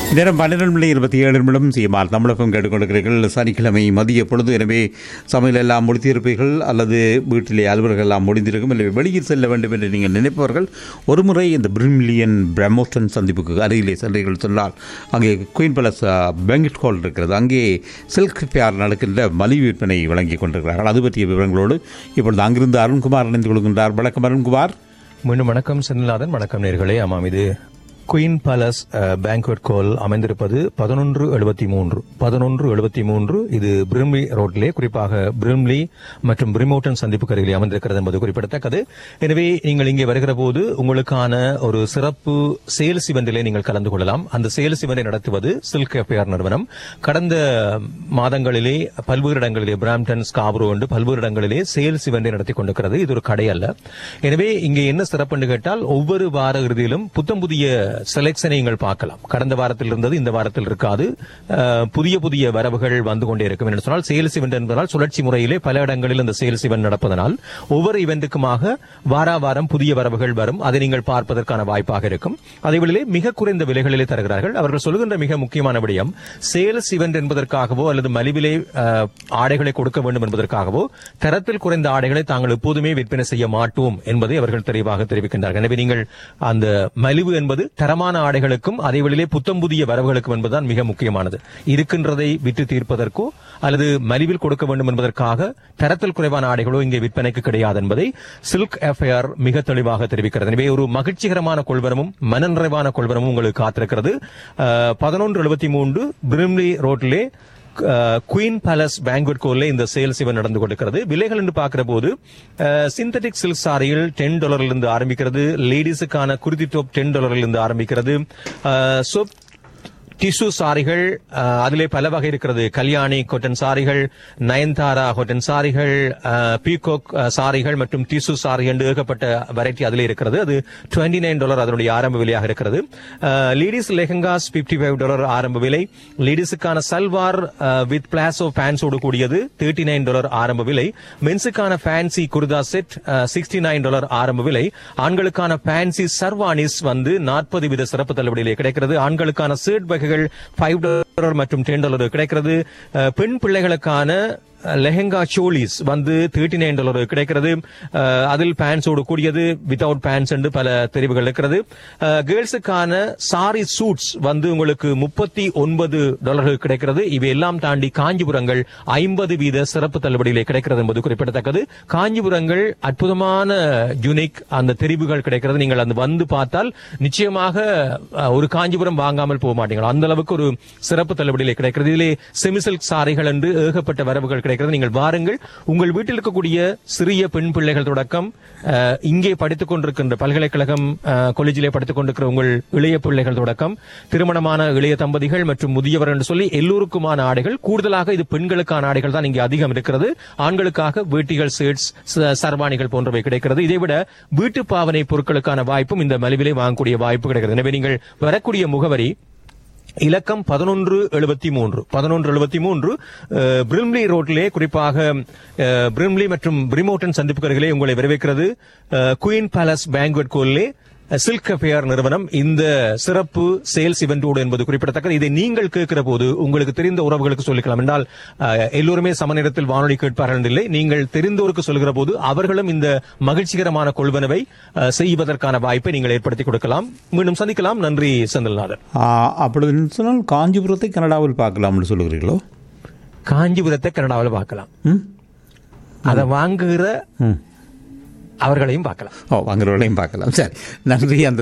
நேரம் பன்னிரண்டு மணி இருபத்தி ஏழு நிமிடம் சீமால் தமிழகம் கேட்டுக்கொண்டிருக்கிறீர்கள் சனிக்கிழமை மதிய பொழுது எனவே சமையல் எல்லாம் முடித்திருப்பீர்கள் அல்லது வீட்டிலே அலுவலர்கள் எல்லாம் முடிந்திருக்கும் இல்லை வெளியில் செல்ல வேண்டும் என்று நீங்கள் நினைப்பவர்கள் ஒருமுறை இந்த பிரிமிலியன் பிரம்மோஸ்டன் சந்திப்புக்கு அருகிலே சென்றீர்கள் சொன்னால் அங்கே குயின் பேலஸ் பேங்கட் ஹால் இருக்கிறது அங்கே சில்க் ஃபேர் நடக்கின்ற மலிவு விற்பனை வழங்கி கொண்டிருக்கிறார்கள் அது பற்றிய விவரங்களோடு இப்பொழுது அங்கிருந்து அருண்குமார் இணைந்து கொள்கின்றார் வணக்கம் அருண்குமார் மீண்டும் வணக்கம் செந்தில்நாதன் வணக்கம் நேர்களே ஆமாம் இது குயின் பேலஸ் பேங்க்வெட் கோல் அமைந்திருப்பது பதினொன்று எழுபத்தி மூன்று பதினொன்று எழுபத்தி மூன்று இது பிரிம்லி ரோட்டிலே குறிப்பாக பிரிம்லி மற்றும் பிரிமோட்டன் சந்திப்புக்கு அருகிலே அமைந்திருக்கிறது என்பது குறிப்பிடத்தக்கது எனவே நீங்கள் இங்கே வருகிற போது உங்களுக்கான ஒரு சிறப்பு சேல்ஸ் இவெண்டிலே நீங்கள் கலந்து கொள்ளலாம் அந்த சேல்ஸ் இவெண்டை நடத்துவது சில்க் எஃப்ஐஆர் நிறுவனம் கடந்த மாதங்களிலே பல்வேறு இடங்களிலே பிராம்டன் ஸ்காப்ரோ என்று பல்வேறு இடங்களிலே சேல்ஸ் இவெண்டை நடத்தி கொண்டிருக்கிறது இது ஒரு கடை அல்ல எனவே இங்கே என்ன சிறப்பு என்று கேட்டால் ஒவ்வொரு வார இறுதியிலும் புத்தம் புதிய செலெக்ஷனை நீங்கள் பார்க்கலாம் கடந்த வாரத்தில் இருந்தது இந்த வாரத்தில் இருக்காது அஹ், புதிய புதிய வரவுகள் வந்து கொண்டே இருக்கும் என்று சொன்னால் சேல்ஸ் இவெண்ட் என்பதால் சுழற்சி முறையிலே பல இடங்களில் இந்த சேல்ஸ் இவெண்ட் நடப்பதனால் ஒவ்வொரு இவெண்ட்டுக்குமாக வாரா வாரம் புதிய வரவுகள் வரும் அதை நீங்கள் பார்ப்பதற்கான வாய்ப்பாக இருக்கும் அதேவேளையிலே மிக குறைந்த விலைகளிலே தருகிறார்கள் அவர்கள் சொல்லுகின்ற மிக முக்கியமான விடயம் சேல்ஸ் இவெண்ட் என்பதற்காகவோ அல்லது மலிவிலே அஹ், ஆடைகளை கொடுக்க வேண்டும் என்பதற்காகவோ தரத்தில் குறைந்த ஆடைகளை தாங்கள் எப்போதுமே விற்பனை செய்ய மாட்டோம் என்பதை அவர்கள் தெளிவாக தெரிவிக்கின்றார்கள் எனவே நீங்கள் அந்த மலிவு என்பது தரமான ஆடைகளுக்கும் அதே வழியிலே புத்தம் புதிய வரவுகளுக்கும் என்பதுதான் மிக முக்கியமானது இருக்கின்றதை விற்று தீர்ப்பதற்கோ அல்லது மலிவில் கொடுக்க வேண்டும் என்பதற்காக தரத்தில் குறைவான ஆடைகளோ இங்கே விற்பனைக்கு கிடையாது என்பதை சில்க் எஃப்ஐஆர் மிக தெளிவாக தெரிவிக்கிறது எனவே ஒரு மகிழ்ச்சிகரமான கொள்வனமும் மனநிறைவான கொள்வனமும் உங்களுக்கு காத்திருக்கிறது பதினொன்று எழுபத்தி மூன்று பிரிம்லி ரோட்டிலே குயின் பேலஸ் பேங்க்வெட் கோல்ல இந்த சேல்ஸ் இவன் நடந்து கொண்டிருக்கிறது விலைகள் என்று பார்க்கிற போது சிந்தட்டிக் சில்க் சாரியில் டென் டாலர்ல இருந்து ஆரம்பிக்கிறது லேடிஸுக்கான குருதி டாப் டென் டாலர்ல இருந்து ஆரம்பிக்கிறது சோப் டிஷ்யூ சாரிகள் அஹ், அதிலே பல வகை இருக்கிறது கல்யாணி கொட்டன் சாரிகள் நயன்தாரா கொட்டன் சாரிகள் அஹ், பீகோக் அஹ், சாரிகள் மற்றும் டிஷ்யூ சாரிகள் என்று ஏகப்பட்ட வெரைட்டி அதிலே இருக்கிறது அது டுவெண்ட்டி நைன் டாலர் அதனுடைய ஆரம்ப விலையாக இருக்கிறது ladies lehengas fifty five dollar ஆரம்ப விலை லேடிஸுக்கான சல்வார் வித் பிளாசோ பேன்ஸோடு கூடியது தேர்ட்டி நைன் டாலர் ஆரம்ப விலை மென்ஸுக்கான fancy kurta set sixty nine dollar ஆரம்ப விலை ஆண்களுக்கான ஃபேன்சி சர்வானிஸ் வந்து நாற்பது வித சிறப்பு தள்ளுபடியிலே கிடைக்கிறது ஆண்களுக்கான சர்ட் வகைகள் ஃபைவ் டாலர் மற்றும் டென் டாலர் கிடைக்கிறது அஹ், பெண் பிள்ளைகளுக்கான லெஹங்கா சோலிஸ் வந்து தேர்ட்டி நைன் டாலர் கிடைக்கிறது அஹ், அதில் பேண்ட்ஸோடு கூடியது வித்தவுட் பேண்ட்ஸ் என்று பல தெரிவுகள் இருக்கிறது கேர்ள்ஸுக்கான சாரி சூட்ஸ் வந்து உங்களுக்கு முப்பத்தி ஒன்பது டாலர்கள் கிடைக்கிறது இவை எல்லாம் தாண்டி காஞ்சிபுரங்கள் ஐம்பது வீத சிறப்பு தள்ளுபடியிலே கிடைக்கிறது என்பது குறிப்பிடத்தக்கது காஞ்சிபுரங்கள் அற்புதமான யூனிக் அந்த தெரிவுகள் கிடைக்கிறது நீங்கள் அந்த வந்து பார்த்தால் நிச்சயமாக அஹ், ஒரு காஞ்சிபுரம் வாங்காமல் போக மாட்டீங்க அந்த அளவுக்கு ஒரு சிறப்பு தள்ளுபடியிலே கிடைக்கிறது இதிலே செமிசில்க் சாரிகள் என்று ஏகப்பட்ட வரவுகள் கிடைக்கிறது நீங்கள் வாருங்கள் உங்கள் வீட்டில் இருக்கக்கூடிய சிறிய பெண் பிள்ளைகள் தொடக்கம் அஹ், இங்கே படித்துக் கொண்டிருக்கின்ற பல்கலைக்கழகம் அஹ், காலேஜிலே படித்துக் கொண்டிருக்கிற உங்கள் இளைய பிள்ளைகள் தொடக்கம் திருமணமான இளைய தம்பதிகள் மற்றும் முதியவர் என்று சொல்லி எல்லோருக்குமான ஆடைகள் கூடுதலாக இது பெண்களுக்கான ஆடைகள் தான் இங்கே அதிகம் இருக்கிறது ஆண்களுக்காக வேட்டிகள் ஷர்ட்ஸ் சர்வாணிகள் போன்றவை கிடைக்கிறது இதைவிட வீட்டு பாவனை பொருட்களுக்கான வாய்ப்பும் இந்த மலிவிலே வாங்கக்கூடிய வாய்ப்பு கிடைக்கிறது எனவே நீங்கள் வரக்கூடிய முகவரி இலக்கம் பதினொன்று எழுபத்தி மூன்று பதினொன்று எழுபத்தி மூன்று அஹ், பிரிம்லி ரோட்டிலே குறிப்பாக அஹ், பிரிம்லி மற்றும் பிரிமோட்டன் சந்திப்புக்கு அருகிலே உங்களை வரவேற்கிறது அஹ், குயின் பேலஸ் பேங்க்வெட் கோல்லே சில்க் அஃபேர் நிறுவனம் இந்த சிறப்பு சேல்ஸ் இவெண்டோடு என்பது குறிப்பிடத்தக்கது இதை நீங்கள் கேட்கிற போது உங்களுக்கு தெரிந்த உறவுகளுக்கு சொல்லிக்கலாம் என்றால் அஹ், எல்லோருமே சமநேரத்தில் வானொலி கேட்பார்கள் என்று இல்லை நீங்கள் தெரிந்தோருக்கு சொல்கிற போது அவர்களும் இந்த மகிழ்ச்சிகரமான கொள்வனவை அஹ், செய்வதற்கான வாய்ப்பை நீங்கள் ஏற்படுத்தி கொடுக்கலாம் மீண்டும் சந்திக்கலாம் நன்றி செந்தில்நாதன் ஆ, அப்பொழுது சொன்னால் காஞ்சிபுரத்தை கனடாவில் பார்க்கலாம்னு சொல்லுகிறீர்களோ காஞ்சிபுரத்தை கனடாவில் பார்க்கலாம் ம் அதை வாங்குகிற ம் அவர்களையும் பார்க்கலாம் ஓ வாங்குறவர்களையும் பார்க்கலாம் சரி நன்றி அந்த